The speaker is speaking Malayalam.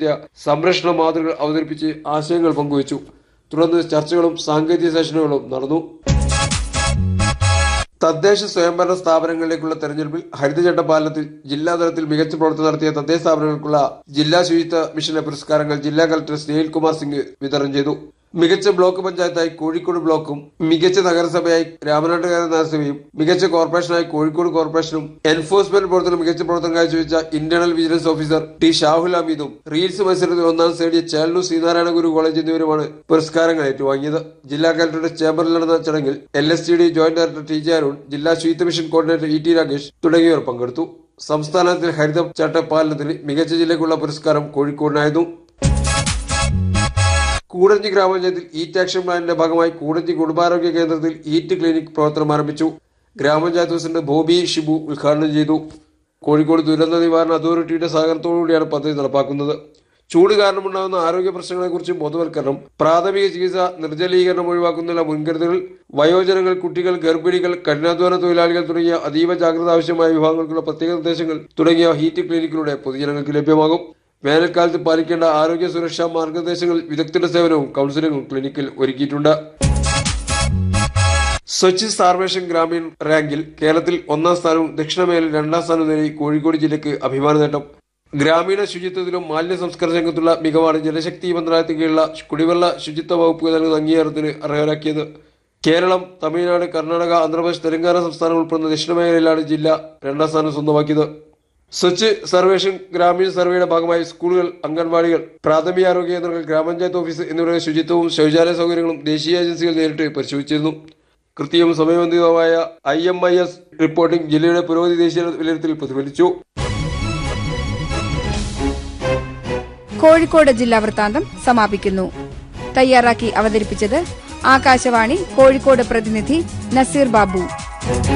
വിദ്യ സംരക്ഷണ മാതൃകകൾ അവതരിപ്പിച്ച് ആശയങ്ങൾ പങ്കുവച്ചു തുടർന്ന് ചർച്ചകളും സാങ്കേതിക സെഷനുകളും നടന്നു തദ്ദേശ സ്വയംഭരണ സ്ഥാപനങ്ങളിലേക്കുള്ള തെരഞ്ഞെടുപ്പിൽ ഹരിതചട്ട പാലനത്തിൽ ജില്ലാതലത്തിൽ മികച്ച പ്രവർത്തനം നടത്തിയ തദ്ദേശ സ്ഥാപനങ്ങൾക്കുള്ള ജില്ലാ ശുചിത്വ മിഷന്റെ പുരസ്കാരങ്ങൾ ജില്ലാ കളക്ടർ സ്നേഹിൽ കുമാർ സിംഗ് വിതരണം ചെയ്തു മികച്ച ബ്ലോക്ക് പഞ്ചായത്തായി കോഴിക്കോട് ബ്ലോക്കും മികച്ച നഗരസഭയായി രാമനാട്ടുകര നഗരസഭയും മികച്ച കോർപ്പറേഷനായി കോഴിക്കോട് കോർപ്പറേഷനും എൻഫോഴ്സ്മെന്റ് പ്രവർത്തനം മികച്ച പ്രവർത്തനം കാഴ്ചവെച്ച internal vigilance officer T Shahul ഹമീദും റീൽസ് മത്സരത്തിൽ ഒന്നാം നേടിയ ചേലൂർ ശ്രീനാരായണ ഗുരു കോളേജ് എന്നിവരുമാണ് പുരസ്കാരങ്ങൾ ഏറ്റുവാങ്ങിയത് ജില്ലാ കളക്ടറുടെ ചേംബറിൽ നടന്ന ചടങ്ങിൽ L S T D joint director T J Arun ജില്ലാ ശുചിത്വ mission coordinator E T Rakesh തുടങ്ങിയവർ പങ്കെടുത്തു സംസ്ഥാനത്തിൽ ഹരിത ചട്ട പാലനത്തിന് മികച്ച ജില്ലയ്ക്കുള്ള പുരസ്കാരം കോഴിക്കോടിനായിരുന്നു കൂടഞ്ചി ഗ്രാമപഞ്ചായത്തിൽ ഈറ്റ് ആക്ഷൻ പ്ലാനിന്റെ ഭാഗമായി കൂടഞ്ചി കുടുംബാരോഗ്യ കേന്ദ്രത്തിൽ ഈറ്റ് ക്ലിനിക് പ്രവർത്തനം ആരംഭിച്ചു ഗ്രാമപഞ്ചായത്ത് പ്രസിഡന്റ് ബോബി ഷിബു ഉദ്ഘാടനം ചെയ്തു കോഴിക്കോട് ദുരന്ത നിവാരണ അതോറിറ്റിയുടെ സഹകരണത്തോടുകൂടിയാണ് പദ്ധതി നടപ്പാക്കുന്നത് ചൂട് കാരണമുണ്ടാകുന്ന ആരോഗ്യ പ്രശ്നങ്ങളെക്കുറിച്ച് ബോധവൽക്കരണം പ്രാഥമിക ചികിത്സ നിർജ്ജലീകരണം ഒഴിവാക്കുന്നതിനുള്ള മുൻകരുതലുകൾ വയോജനങ്ങൾ കുട്ടികൾ ഗർഭിണികൾ കഠിനാധ്വാന തൊഴിലാളികൾ തുടങ്ങിയ അതീവ ജാഗ്രത ആവശ്യമായ വിഭാഗങ്ങൾക്കുള്ള പ്രത്യേക നിർദ്ദേശങ്ങൾ തുടങ്ങിയ ഹീറ്റ് ക്ലിനിക്കിലൂടെ പൊതുജനങ്ങൾക്ക് ലഭ്യമാകും വേനൽക്കാലത്ത് പാലിക്കേണ്ട ആരോഗ്യ സുരക്ഷാ മാർഗനിർദ്ദേശങ്ങൾ വിദഗ്ധരുടെ സേവനവും കൌൺസിലിംഗും ക്ലിനിക്കിൽ ഒരുക്കിയിട്ടുണ്ട് സ്വച്ഛ് സാർവേഷൻ ഗ്രാമീൺ റാങ്കിൽ കേരളത്തിൽ ഒന്നാം സ്ഥാനവും ദക്ഷിണമേഖലയിൽ രണ്ടാം സ്ഥാനവും നേടി കോഴിക്കോട് ജില്ലയ്ക്ക് അഭിമാന നേട്ടം ഗ്രാമീണ ശുചിത്വത്തിലും മാലിന്യ സംസ്കരണ രംഗത്തുള്ള മികവാണ് ജലശക്തി മന്ത്രാലയത്തിൽ കീഴിലുള്ള കുടിവെള്ള ശുചിത്വ വകുപ്പ് നൽകുന്ന അംഗീകാരത്തിന് അർഹരാക്കിയത് കേരളം തമിഴ്നാട് കർണാടക ആന്ധ്രാപ്രദേശ് തെലങ്കാന സംസ്ഥാനങ്ങൾ ഉൾപ്പെടുന്ന ദക്ഷിണമേഖലയിലാണ് ജില്ല രണ്ടാം സ്ഥാനം സ്വന്തമാക്കിയത് സ്വച്ഛ് സർവേഷൻ ഗ്രാമീണ സർവേയുടെ ഭാഗമായി സ്കൂളുകൾ അംഗൻവാടികൾ പ്രാഥമികാരോഗ്യ കേന്ദ്രങ്ങൾ ഗ്രാമപഞ്ചായത്ത് ഓഫീസ് എന്നിവയുടെ ശുചിത്വവും ശൗചാലയ സൗകര്യങ്ങളും ദേശീയ ഏജൻസികൾ നേരിട്ട് പരിശോധിച്ചിരുന്നു കൃത്യവും സമയബന്ധിതവുമായ I M I S reporting ജില്ലയുടെ പുരോഗതി ദേശീയ വിലയിരുത്തൽ പ്രതിഫലിച്ചു കോഴിക്കോട് ജില്ലാ വൃത്താന്തം സമാപിക്കുന്നു തയ്യാറാക്കി അവതരിപ്പിച്ചത് ആകാശവാണി കോഴിക്കോട് പ്രതിനിധി നസീർ ബാബു